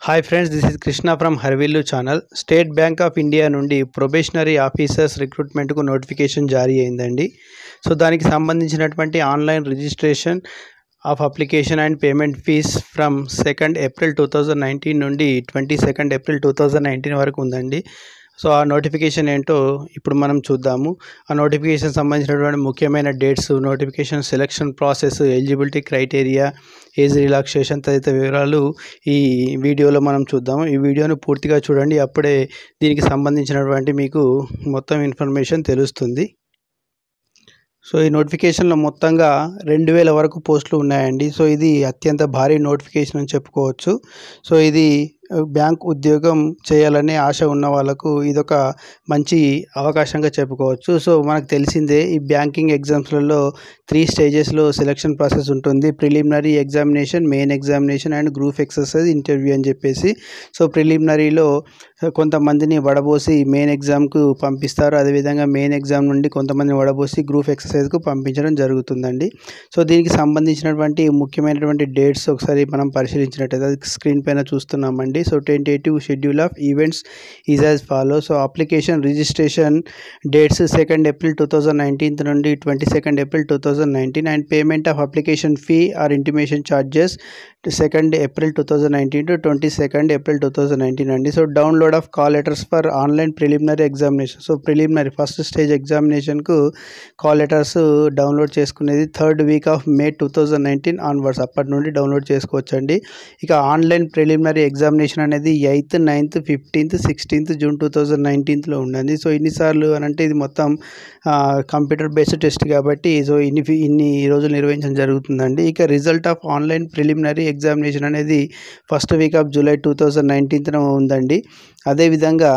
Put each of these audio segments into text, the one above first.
hi friends this is Krishna from Harivillu channel State Bank of India నుండి probationary officers రిక్రూట్మెంట్కు notification జారీ అయిందండి so దానికి సంబంధించినటువంటి online registration of application and payment fees from second April two thousand nineteen నుండి twenty second April two thousand nineteen వరకు ఉందండి so ఆ నోటిఫికేషన్ ఏంటో ఇప్పుడు మనం చూద్దాము ఆ నోటిఫికేషన్ సంబంధించినటువంటి ముఖ్యమైన dates notification selection process eligibility criteria age relaxation తదితర వివరాలు ఈ వీడియోలో మనం చూద్దాము ఈ వీడియోను పూర్తిగా చూడండి అప్పుడే దీనికి సంబంధించినటువంటి మీకు మొత్తం ఇన్ఫర్మేషన్ తెలుస్తుంది సో ఈ నోటిఫికేషన్లో మొత్తంగా రెండు వేల వరకు పోస్టులు ఉన్నాయండి సో ఇది అత్యంత భారీ నోటిఫికేషన్ అని చెప్పుకోవచ్చు సో ఇది బ్యాంక్ ఉద్యోగం చేయాలనే ఆశ ఉన్న వాళ్ళకు ఇదొక మంచి అవకాశంగా చెప్పుకోవచ్చు సో మనకు తెలిసిందే ఈ బ్యాంకింగ్ ఎగ్జామ్స్లలో త్రీ స్టేజెస్లో సెలక్షన్ ప్రాసెస్ ఉంటుంది preliminary examination main examination and group exercise interview అని చెప్పేసి సో ప్రిలిమినరీలో కొంతమందిని వడబోసి మెయిన్ ఎగ్జామ్కు పంపిస్తారు అదేవిధంగా మెయిన్ ఎగ్జామ్ నుండి కొంతమందిని వడబోసి గ్రూప్ ఎక్సర్సైజ్కు పంపించడం జరుగుతుందండి సో దీనికి సంబంధించినటువంటి ముఖ్యమైనటువంటి డేట్స్ ఒకసారి మనం పరిశీలించినట్టయితే అది స్క్రీన్ పైన చూస్తున్నామండి so tentative schedule of events is as follow so application registration dates second April two thousand nineteenth నుండి twenty second April two thousand nineteen and payment of application fee or intimation charges second April two thousand nineteen to twenty second April two thousand nineteen అండి so download of call letters for online preliminary examination so preliminary first stage ఎగ్జామినేషన్కు call letters download చేసుకునేది third week of May two thousand nineteen onwards అప్పటి నుండి download చేసుకోవచ్చండి ఇక online preliminary examination అనేది eighth ninth fifteenth sixteenth June two thousand నైన్టీన్త్లో ఉండండి so ఇన్నిసార్లు అని అంటే ఇది మొత్తం కంప్యూటర్ బేస్డ్ టెస్ట్ కాబట్టి సో ఇన్ని ఇన్ని రోజులు నిర్వహించడం జరుగుతుందండి ఇక result of online preliminary examination అనేది first week of July two thousand నైన్టీన్త్న ఉందండి అదేవిధంగా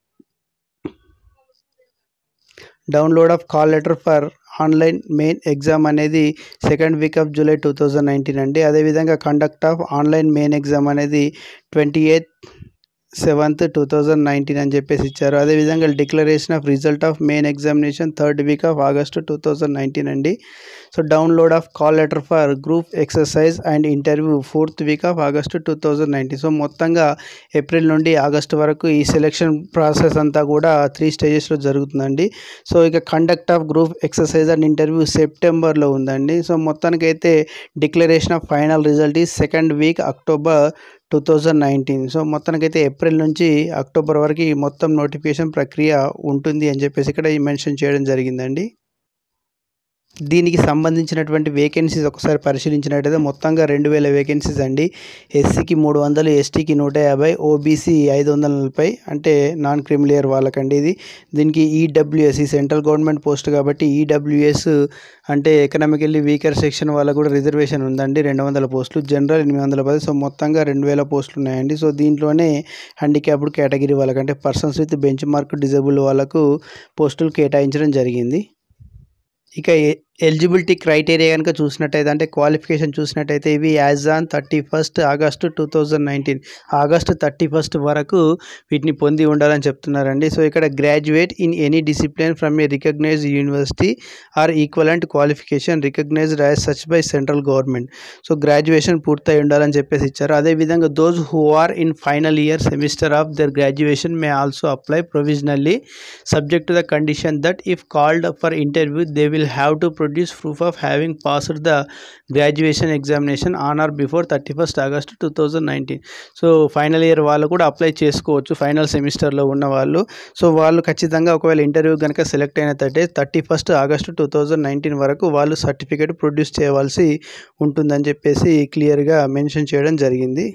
download of call letter for online main exam అనేది second week of July two thousand nineteen అండి అదేవిధంగా conduct of online main exam అనేది twenty eighth seventh two thousand nineteen అని చెప్పేసి ఇచ్చారు అదేవిధంగా declaration of result of main examination third week of August two thousand nineteen అండి so download of call letter for group exercise and interview fourth week of August two thousand nineteen so మొత్తంగా April నుండి August వరకు ఈ selection process అంతా కూడా three స్టేజెస్లో జరుగుతుందండి so ఇక conduct of group exercise and interview సెప్టెంబర్లో ఉందండి సో మొత్తానికైతే డిక్లరేషన్ ఆఫ్ ఫైనల్ రిజల్ట్ ఈ second week October two thousand nineteen so మొత్తానికైతే ఏప్రిల్ నుంచి అక్టోబర్ వరకు మొత్తం నోటిఫికేషన్ ప్రక్రియ ఉంటుంది అని చెప్పేసి ఇక్కడ మెన్షన్ చేయడం జరిగిందండి దీనికి సంబంధించినటువంటి వేకెన్సీస్ ఒకసారి పరిశీలించినట్టయితే మొత్తంగా రెండు వేల వేకెన్సీస్ అండి ఎస్సీకి మూడు వందలు ఎస్టీకి నూట యాభై ఓబీసీ ఐదు వందల నలభై అంటే నాన్ క్రిమిలియర్ వాళ్ళకండి ఇది దీనికి ఈడబ్ల్యూఎస్ ఈ సెంట్రల్ గవర్నమెంట్ పోస్ట్ కాబట్టి ఈడబ్ల్యూఎస్ అంటే ఎకనామికల్లీ వీకర్ సెక్షన్ వాళ్ళకు కూడా రిజర్వేషన్ ఉందండి రెండు వందల పోస్టులు జనరల్ ఎనిమిది వందల పది సో మొత్తంగా రెండు వేల పోస్టులు ఉన్నాయండి సో దీంట్లోనే హ్యాండిక్యాప్డ్ కేటగిరీ వాళ్ళకంటే పర్సన్స్ విత్ బెంచ్ మార్క్ డిజబుల్ వాళ్ళకు పోస్టులు కేటాయించడం జరిగింది ఇక ఎలిజిబిలిటీ క్రైటీరియా కనుక చూసినట్టయితే అంటే క్వాలిఫికేషన్ చూసినట్టయితే ఇవి as on thirty first August two thousand nineteen August thirty first వరకు వీటిని పొంది ఉండాలని చెప్తున్నారండి సో ఇక్కడ graduate in any discipline from a recognised university or equivalent qualification recognised as such by central government so graduation పూర్తయి ఉండాలని చెప్పేసి ఇచ్చారు అదేవిధంగా those who are in final year semester of their graduation may also apply provisionally subject to the condition that if called for interview they will have to produce proof of having passed the graduation examination on or before thirty first August two thousand nineteen so final year వాళ్ళు కూడా apply చేసుకోవచ్చు final సెమిస్టర్లో ఉన్న వాళ్ళు so వాళ్ళు ఖచ్చితంగా ఒకవేళ interview కనుక సెలెక్ట్ అయినట్టే thirty first August two thousand nineteen వరకు వాళ్ళు సర్టిఫికేట్ ప్రొడ్యూస్ చేయవలసి ఉంటుందని చెప్పేసి క్లియర్గా మెన్షన్ చేయడం జరిగింది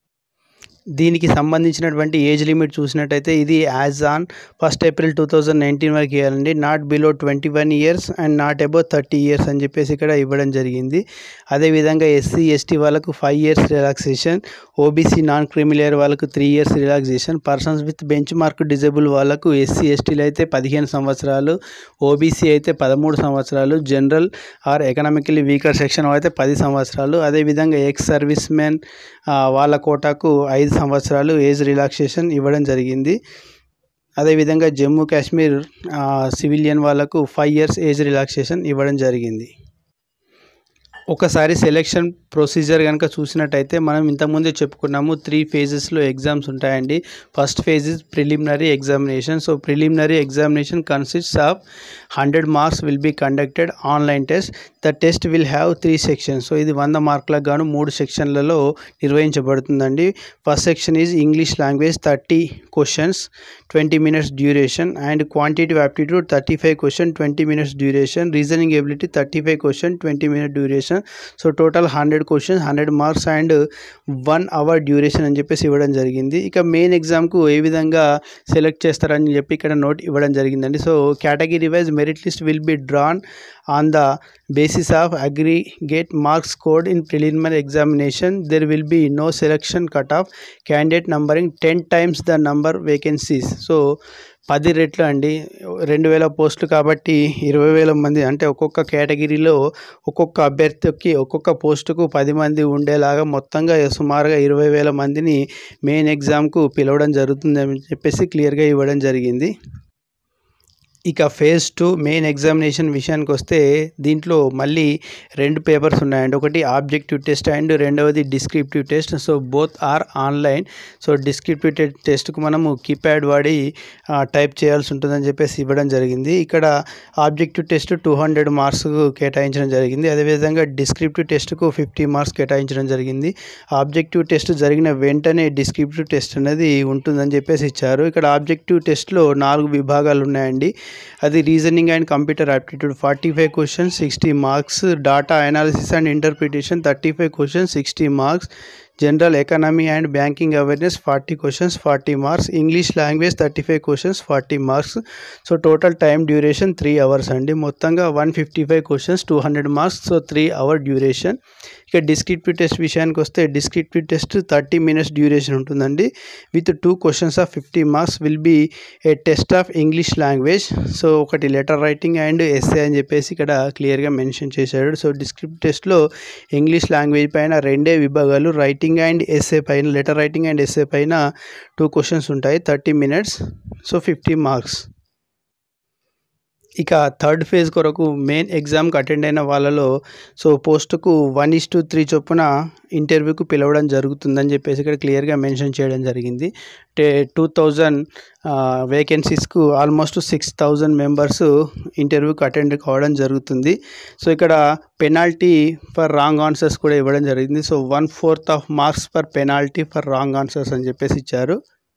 దీనికి సంబంధించినటువంటి ఏజ్ లిమిట్ చూసినట్టయితే ఇది as on first April two thousand nineteen వరకు ఇవ్వాలండి not below twenty one years and not above thirty years అని చెప్పేసి ఇక్కడ ఇవ్వడం జరిగింది అదేవిధంగా ఎస్సీ ఎస్టీ వాళ్ళకు five years relaxation OBC non creamy layer వాళ్ళకు three years relaxation persons with benchmark మార్క్ డిజేబుల్ వాళ్ళకు ఎస్సీ ఎస్టీలు అయితే పదిహేను సంవత్సరాలు ఓబీసీ అయితే పదమూడు సంవత్సరాలు general or economically weaker section అయితే పది సంవత్సరాలు అదేవిధంగా ఎక్స్ సర్వీస్ మెన్ వాళ్ళ కోటాకు ఐదు సంవత్సరాలు ఏజ్ రిలాక్సేషన్ ఇవ్వడం జరిగింది అదేవిధంగా జమ్మూ కాశ్మీర్ సివిలియన్ వాళ్ళకు ఫైవ్ ఇయర్స్ ఏజ్ రిలాక్సేషన్ ఇవ్వడం జరిగింది ఒకసారి సెలెక్షన్ ప్రొసీజర్ కనుక చూసినట్టయితే మనం ఇంతకుముందే చెప్పుకున్నాము త్రీ ఫేజెస్లో ఎగ్జామ్స్ ఉంటాయండి first phase is preliminary examination so preliminary examination consists of hundred marks will be conducted online test the test will have three sections so ఇది వంద మార్కులకు గాను మూడు సెక్షన్లలో నిర్వహించబడుతుందండి first section is English language thirty questions twenty minutes duration and quantity aptitude thirty five question twenty minutes duration reasoning ability thirty five question twenty minute duration so total hundred questions hundred marks and one hour duration అని చెప్పేసి ఇవ్వడం జరిగింది ఇక main ఎగ్జామ్కు ఏ విధంగా select చేస్తారని చెప్పి ఇక్కడ note ఇవ్వడం జరిగిందండి so category wise merit list will be drawn on the basis of aggregate marks scored in preliminary examination there will be no selection cutoff candidate numbering 10 times the number vacancies so పది రెట్లు అండి రెండు వేల పోస్టులు కాబట్టి ఇరవై వేల మంది అంటే ఒక్కొక్క కేటగిరీలో ఒక్కొక్క అభ్యర్థికి ఒక్కొక్క పోస్టుకు పది మంది ఉండేలాగా మొత్తంగా సుమారుగా ఇరవై వేల మందిని మెయిన్ ఎగ్జామ్కు పిలవడం జరుగుతుందని చెప్పేసి క్లియర్గా ఇవ్వడం జరిగింది ఇక ఫేజ్ టూ మెయిన్ ఎగ్జామినేషన్ విషయానికి వస్తే దీంట్లో మళ్ళీ రెండు పేపర్స్ ఉన్నాయండి ఒకటి ఆబ్జెక్టివ్ టెస్ట్ అండ్ రెండవది descriptive test so both are online so descriptive టెస్ట్కు మనము కీప్యాడ్ వాడి టైప్ చేయాల్సి ఉంటుందని చెప్పేసి ఇవ్వడం జరిగింది ఇక్కడ objective test two hundred marks కేటాయించడం జరిగింది అదేవిధంగా డిస్క్రిప్టివ్ టెస్ట్కు ఫిఫ్టీ మార్క్స్ కేటాయించడం జరిగింది ఆబ్జెక్టివ్ టెస్ట్ జరిగిన వెంటనే డిస్క్రిప్టివ్ టెస్ట్ అనేది ఉంటుందని చెప్పేసి ఇచ్చారు ఇక్కడ ఆబ్జెక్టివ్ టెస్ట్లో నాలుగు విభాగాలు ఉన్నాయండి అది reasoning and computer aptitude forty five questions sixty marks data analysis and interpretation thirty five questions sixty marks general economy and banking awareness forty questions forty marks English language thirty five questions forty marks so total time duration three hours అండి మొత్తంగా one fifty five questions two hundred marks so three hour duration ఇక descriptive test విషయానికి వస్తే descriptive test thirty minutes duration ఉంటుందండి with two questions of fifty marks will be a test of English language so ఒకటి letter writing and essay అని చెప్పేసి ఇక్కడ క్లియర్గా mention చేశాడు సో డిస్క్రిప్టివ్ టెస్ట్లో ఇంగ్లీష్ లాంగ్వేజ్ పైన రెండే విభాగాలు రైటింగ్ అండ్ ఎస్ఏ పైన లెటర్ రైటింగ్ అండ్ ఎస్ఏ పైన టూ క్వశ్చన్స్ ఉంటాయి thirty minutes so fifty marks ఇక థర్డ్ ఫేజ్ కొరకు మెయిన్ ఎగ్జామ్కి అటెండ్ అయిన వాళ్ళలో సో పోస్టుకు వన్ ఇస్ టు త్రీ చొప్పున ఇంటర్వ్యూకి పిలవడం జరుగుతుందని చెప్పేసి ఇక్కడ క్లియర్గా మెన్షన్ చేయడం జరిగింది టే టూ థౌజండ్ వేకెన్సీస్కు ఆల్మోస్ట్ సిక్స్ థౌజండ్ మెంబర్స్ ఇంటర్వ్యూకి అటెండ్ కావడం జరుగుతుంది సో ఇక్కడ పెనాల్టీ ఫర్ రాంగ్ ఆన్సర్స్ కూడా ఇవ్వడం జరిగింది so one fourth of marks per penalty for wrong answers అని చెప్పేసి ఇచ్చారు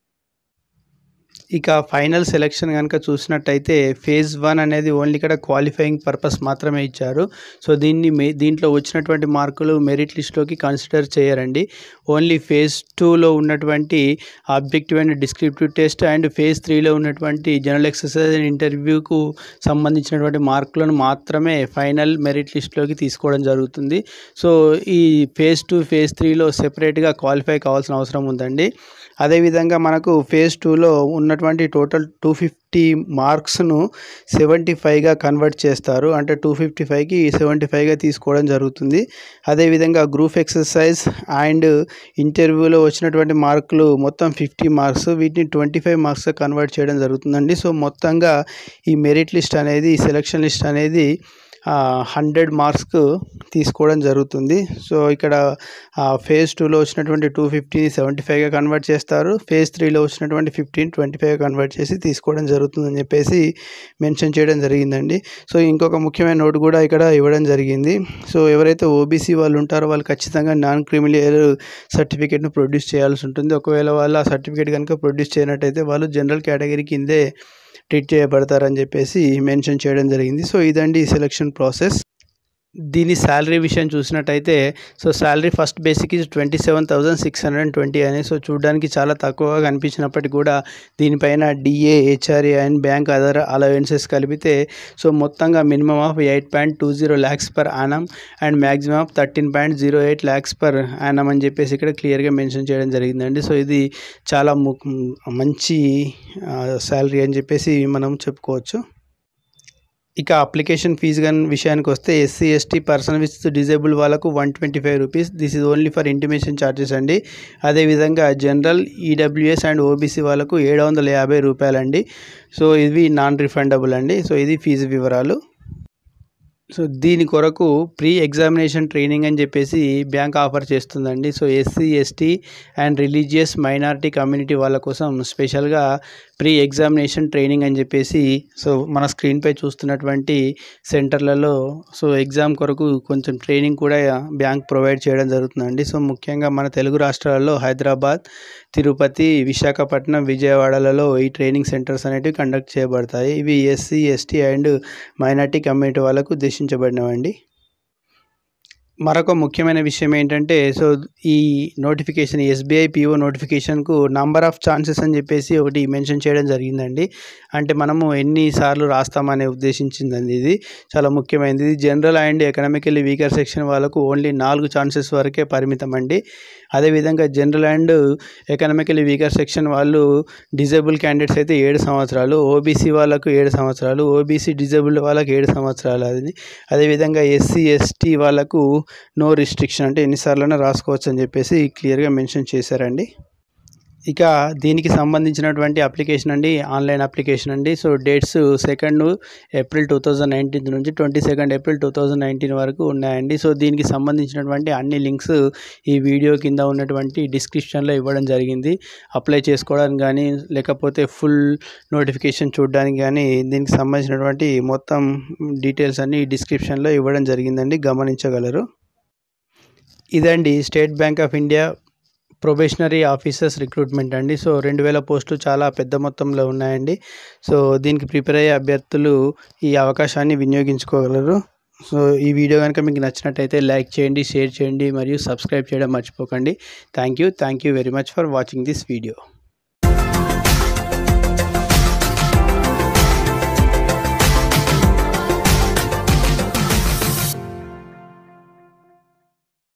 ఇక ఫైనల్ సెలెక్షన్ కనుక చూసినట్టయితే ఫేజ్ వన్ అనేది ఓన్లీ ఇక్కడ క్వాలిఫైయింగ్ పర్పస్ మాత్రమే ఇచ్చారు సో దీన్ని మే దీంట్లో వచ్చినటువంటి మార్కులు మెరిట్ లిస్ట్లోకి కన్సిడర్ చేయరండి ఓన్లీ ఫేజ్ టూలో ఉన్నటువంటి objective and descriptive test and phase త్రీలో ఉన్నటువంటి జనరల్ ఎక్సర్సైజ్ అండ్ ఇంటర్వ్యూకు సంబంధించినటువంటి మార్కులను మాత్రమే ఫైనల్ మెరిట్ లిస్ట్లోకి తీసుకోవడం జరుగుతుంది సో ఈ ఫేజ్ టూ ఫేజ్ త్రీలో సెపరేట్గా క్వాలిఫై కావాల్సిన అవసరం ఉందండి అదేవిధంగా మనకు ఫేజ్ టూలో ఉన్నటువంటి టోటల్ టూ ఫిఫ్టీ మార్క్స్ను సెవెంటీ ఫైవ్గా కన్వర్ట్ చేస్తారు అంటే టూ ఫిఫ్టీ ఫైవ్కి సెవెంటీ ఫైవ్గా తీసుకోవడం జరుగుతుంది అదేవిధంగా గ్రూప్ ఎక్సర్సైజ్ అండ్ ఇంటర్వ్యూలో వచ్చినటువంటి మార్కులు మొత్తం ఫిఫ్టీ మార్క్స్ వీటిని ట్వంటీ ఫైవ్ మార్క్స్ కన్వర్ట్ చేయడం జరుగుతుందండి సో మొత్తంగా ఈ మెరిట్ లిస్ట్ అనేది ఈ సెలక్షన్ లిస్ట్ అనేది హండ్రెడ్ మార్క్స్కు తీసుకోవడం జరుగుతుంది సో ఇక్కడ ఫేజ్ టూలో వచ్చినటువంటి టూ ఫిఫ్టీని సెవెంటీ ఫైవ్గా కన్వర్ట్ చేస్తారు ఫేజ్ త్రీలో వచ్చినటువంటి ఫిఫ్టీన్ ట్వంటీ ఫైవ్ కన్వర్ట్ చేసి తీసుకోవడం జరుగుతుందని చెప్పేసి మెన్షన్ చేయడం జరిగిందండి సో ఇంకొక ముఖ్యమైన నోట్ కూడా ఇక్కడ ఇవ్వడం జరిగింది సో ఎవరైతే ఓబీసీ వాళ్ళు ఉంటారో వాళ్ళు ఖచ్చితంగా నాన్ క్రిమిలియర్ సర్టిఫికేట్ను ప్రొడ్యూస్ చేయాల్సి ఉంటుంది ఒకవేళ వాళ్ళు ఆ సర్టిఫికేట్ కనుక ప్రొడ్యూస్ చేయనట్టయితే వాళ్ళు జనరల్ కేటగిరీ కిందే ట్రీట్ చేయబడతారని చెప్పేసి మెన్షన్ చేయడం జరిగింది సో ఇదండి ఈ సెలక్షన్ ప్రాసెస్ దీని శాలరీ విషయం చూసినట్టయితే so salary first basic is twenty seven thousand six hundred and twenty అని సో చూడడానికి చాలా తక్కువగా కనిపించినప్పటికీ కూడా దీనిపైన DA HRA and bank other allowances కలిపితే సో మొత్తంగా minimum of eight point two zero lakhs per annum and maximum of thirteen point zero eight lakhs per annum అని చెప్పేసి ఇక్కడ క్లియర్గా మెన్షన్ చేయడం జరిగిందండి సో ఇది చాలా ము మంచి శాలరీ అని చెప్పేసి మనం చెప్పుకోవచ్చు ఇక అప్లికేషన్ ఫీజు కానీ విషయానికి వస్తే SC ST person with disabled వాళ్ళకు one twenty five rupees this is only for intimation charges అండి అదేవిధంగా జనరల్ ఈడబ్ల్యూఎస్ అండ్ ఓబీసీ వాళ్ళకు ఏడు వందల యాభై రూపాయలండి సో ఇవి నాన్ రిఫండబుల్ అండి సో ఇది ఫీజు వివరాలు సో దీని కొరకు ప్రీ ఎగ్జామినేషన్ ట్రైనింగ్ అని చెప్పేసి బ్యాంక్ ఆఫర్ చేస్తుందండి so SC ST and religious minority community వాళ్ళ కోసం స్పెషల్గా ప్రీ ఎగ్జామినేషన్ ట్రైనింగ్ అని చెప్పేసి సో మన స్క్రీన్పై చూస్తున్నటువంటి సెంటర్లలో సో ఎగ్జామ్ కొరకు కొంచెం ట్రైనింగ్ కూడా బ్యాంక్ ప్రొవైడ్ చేయడం జరుగుతుందండి సో ముఖ్యంగా మన తెలుగు రాష్ట్రాలలో హైదరాబాద్ తిరుపతి విశాఖపట్నం విజయవాడలలో ఈ ట్రైనింగ్ సెంటర్స్ అనేటివి కండక్ట్ చేయబడతాయి ఇవి SC ST and minority community వాళ్ళకు ఉద్దేశించబడినవండి మరొక ముఖ్యమైన విషయం ఏంటంటే సో ఈ నోటిఫికేషన్ ఎస్బీఐ పిఓ నోటిఫికేషన్కు నంబర్ ఆఫ్ ఛాన్సెస్ అని చెప్పేసి ఒకటి మెన్షన్ చేయడం జరిగిందండి అంటే మనము ఎన్నిసార్లు రాస్తామనే ఉద్దేశించిందండి ఇది చాలా ముఖ్యమైనది ఇది general and economically weaker section వాళ్ళకు ఓన్లీ నాలుగు ఛాన్సెస్ వరకే పరిమితం అండి అదేవిధంగా general and economically weaker section వాళ్ళు డిజేబుల్ క్యాండిడేట్స్ అయితే ఏడు సంవత్సరాలు ఓబీసీ వాళ్ళకు ఏడు సంవత్సరాలు ఓబీసీ డిజేబుల్డ్ వాళ్ళకి ఏడు సంవత్సరాలు అది అదేవిధంగా ఎస్సీ ఎస్టీ వాళ్ళకు నో రిస్ట్రిక్షన్ అంటే ఎన్నిసార్లైనా రాసుకోవచ్చు అని చెప్పేసి క్లియర్గా మెన్షన్ చేశారండి ఇక దీనికి సంబంధించినటువంటి అప్లికేషన్ అండి ఆన్లైన్ అప్లికేషన్ అండి so dates second April two thousand nineteen నుంచి twenty second April two thousand nineteen వరకు ఉన్నాయండి సో దీనికి సంబంధించినటువంటి అన్ని లింక్స్ ఈ వీడియో కింద ఉన్నటువంటి డిస్క్రిప్షన్లో ఇవ్వడం జరిగింది అప్లై చేసుకోవడానికి కానీ లేకపోతే ఫుల్ నోటిఫికేషన్ చూడడానికి కానీ దీనికి సంబంధించినటువంటి మొత్తం డీటెయిల్స్ అన్ని డిస్క్రిప్షన్లో ఇవ్వడం జరిగిందండి గమనించగలరు ఇదండి State Bank of India probationary officers recruitment అండి సో రెండు వేల పోస్టులు చాలా పెద్ద మొత్తంలో ఉన్నాయండి సో దీనికి ప్రిపేర్ అయ్యే అభ్యర్థులు ఈ అవకాశాన్ని వినియోగించుకోగలరు సో ఈ వీడియో కనుక మీకు నచ్చినట్టయితే లైక్ చేయండి షేర్ చేయండి మరియు సబ్స్క్రైబ్ చేయడం మర్చిపోకండి thank you thank you very much for watching this video